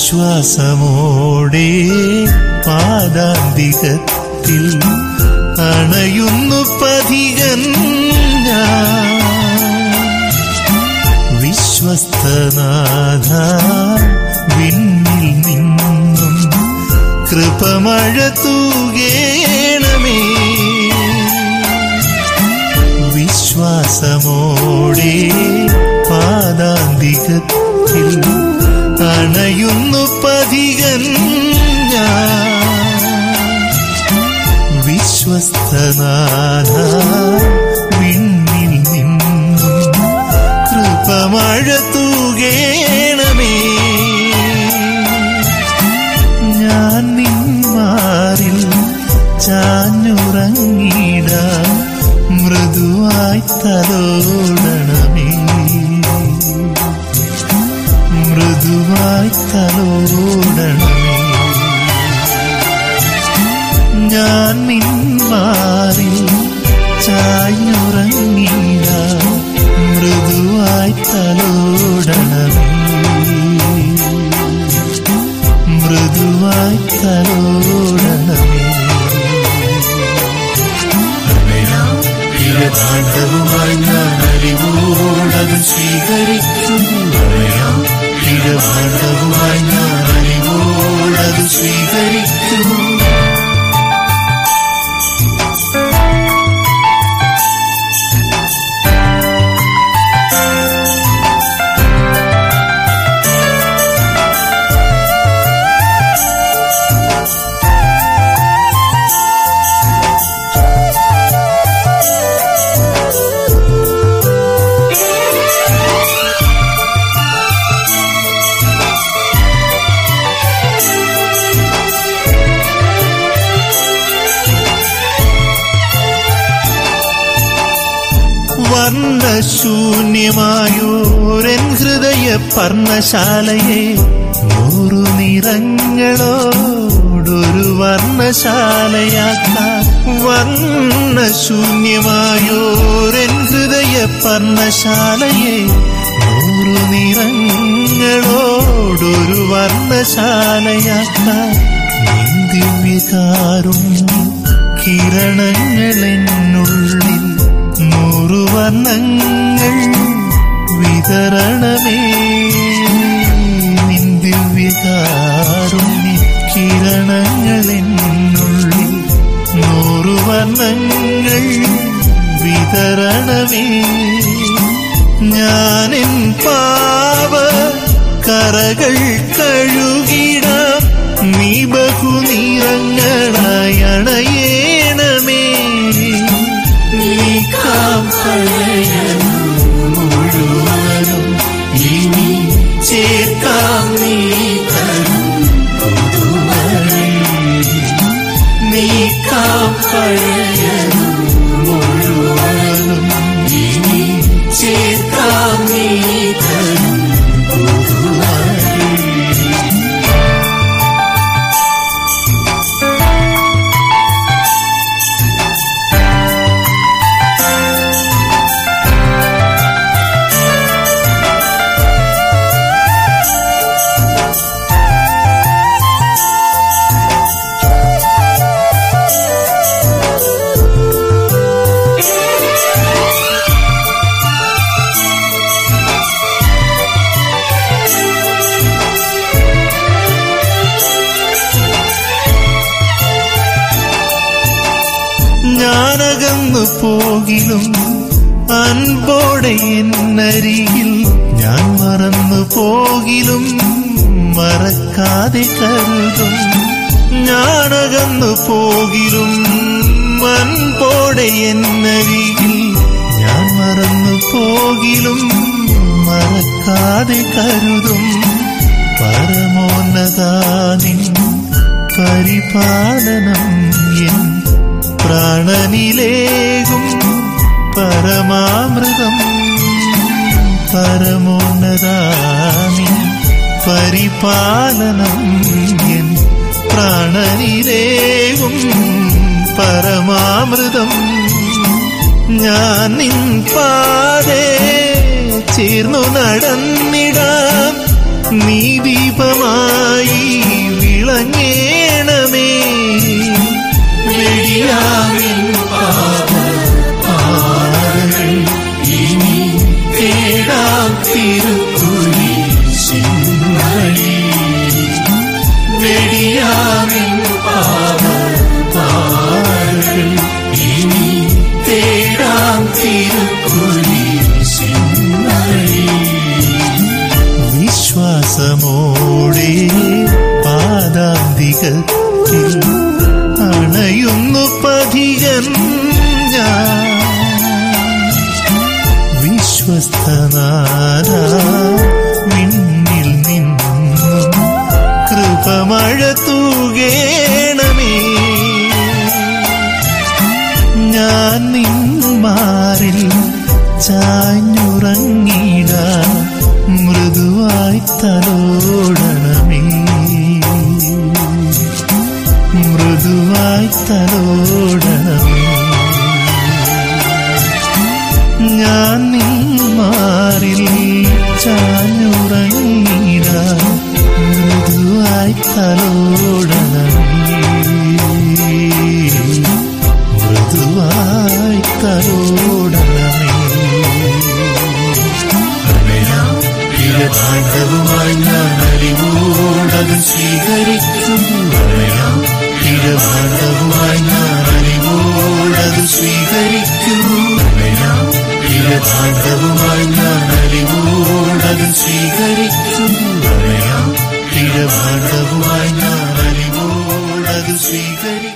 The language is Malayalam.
വിശ്വാസമോടെ പാദാന്തികത്തിൽ അണയുന്നു പതികൻ ഞാൻ വിശ്വസ്തനാഥ വിണ്ണിൽ നിന്നും കൃപമഴ തൂകേണമേ വിശ്വാസമോടെ പാദാന്തികത്തിൽ അണയുന്നു പതികൻ ഞാൻ വിശ്വസ്തനാഥ വിണ്ണിൽ നിന്നും കൃപമഴ തൂകേണമേ ഞാൻ നിന്മാറിൽ ചാഞ്ഞുറങ്ങിട മൃദുവായി തലോടണമേ മൃദുവായി തലോടണമേ ഞാൻ നിന്മാറിൽ ചാഞ്ഞുറങ്ങിട മൃദുവായി തലോടണമേ മൃദുവായി തലോടണമേ ഇടപാണ്ഡവുമായി ഞാൻ അറിവോടത് സ്വീകരിക്കുന്നു അറിയാം ഇടപാണ്ഡവുമായി ഞാൻ അറിവോടത് സ്വീകരിക്കുന്നു വർണ്ണശൂന്യമായോരൻ ഹൃദയ പർണശാലയെ നൂറു നിറങ്ങളോടൊരു വർണ്ണശാലയാക്കാൻ വർണ്ണശൂന്യമായോരൻ ഹൃദയ പർണശാലയെ നൂറു നിറങ്ങളോടൊരു വർണ്ണശാലയാക്കാൻ നിൻ ദിവ്യകാരുണ്യം കിരണങ്ങളെന്നുള്ളിൽ നൂറു വർണ്ണങ്ങൾ വിതരണമേ നിൻ ദിവ്യകാരുണ്യ കിരണങ്ങളെന്നുള്ളിൽ നൂറു വർണ്ണങ്ങൾ വിതരണമേ ഞാനെൻ പാപ കറകൾ കഴുകിടാം നീ ബഹുനിറങ്ങളായി അണയേണമേ നീക്കാം പഴയനും മുഴുവനും ഇനി ചേർക്കാം നീ തരും പുതുമഴേ നീക്കാം പഴയനും മുഴുവനും ഇനി ചേർക്കാം നീ തരും പുതുമഴേ ഞാനകന്നു പോകിലും അൻപോടെ എന്നരികിൽ ഞാൻ മറന്നു പോകിലും മറക്കാതെ കരുതും ഞാനകന്നു പോകിലും അൻപോടെ എന്നരികിൽ ഞാൻ മറന്നു പോകിലും മറക്കാതെ കരുതും പരമോന്നതാനിൻ പരിപാലനം എൻ പ്രാണനിലേകും പരമാമൃതം പരമോന്നതാനി പരിപാലനം എൻ പ്രാണനിലേകും പരമാമൃതം ഞാൻ നിൻ പാതേ ചേർന്നു നടന്നിടാം നീ ദീപമായി വിളങ്ങേണമേ വെടിയാവിൻ പാപപാതകൾ ഇനി തേടാം തിരുക്കുരി സിംഹളി വെടിയാവിൻ പാപപാതകൾ ഇനി തേടാം തിരുക്കുരി സിംഹളി വിശ്വാസമോടെ പാദാന്തികത്തിൽ അണയുന്നു പതികൻ ഞാൻ വിശ്വസ്തനാര വിണ്ണിൽ നിന്നും കൃപമഴ തൂകേണമേ ഞാൻ നിന്മാരിൽ ചാഞ്ഞുറങ്ങിട മൃദുവായി തലോടണമേ മൃദുവായി തലോടണമേ ഞാൻ നിന്മാരിൽ ചാഞ്ഞുറങ്ങിട മൃദുവായി തലോടണമേ മൃദുവായി തലോടണമേ അറിയാം ഇരഭാണ്ഡവുമായി ഞാൻ അറിവോടത് സ്വീകരിക്കുന്നു അറിയാം ഇരഭാണ്ഡവുമായി ഞാൻ അറിവോടത് സ്വീകരിക്കുന്നു അറിയാം ഇരഭാണ്ഡവുമായി ഞാൻ അറിവോടത് സ്വീകരിക്കുന്നു അറിയാം ഇരഭാണ്ഡവുമായി ഞാൻ അറിവോടത് സ്വീകരിക്കുന്നു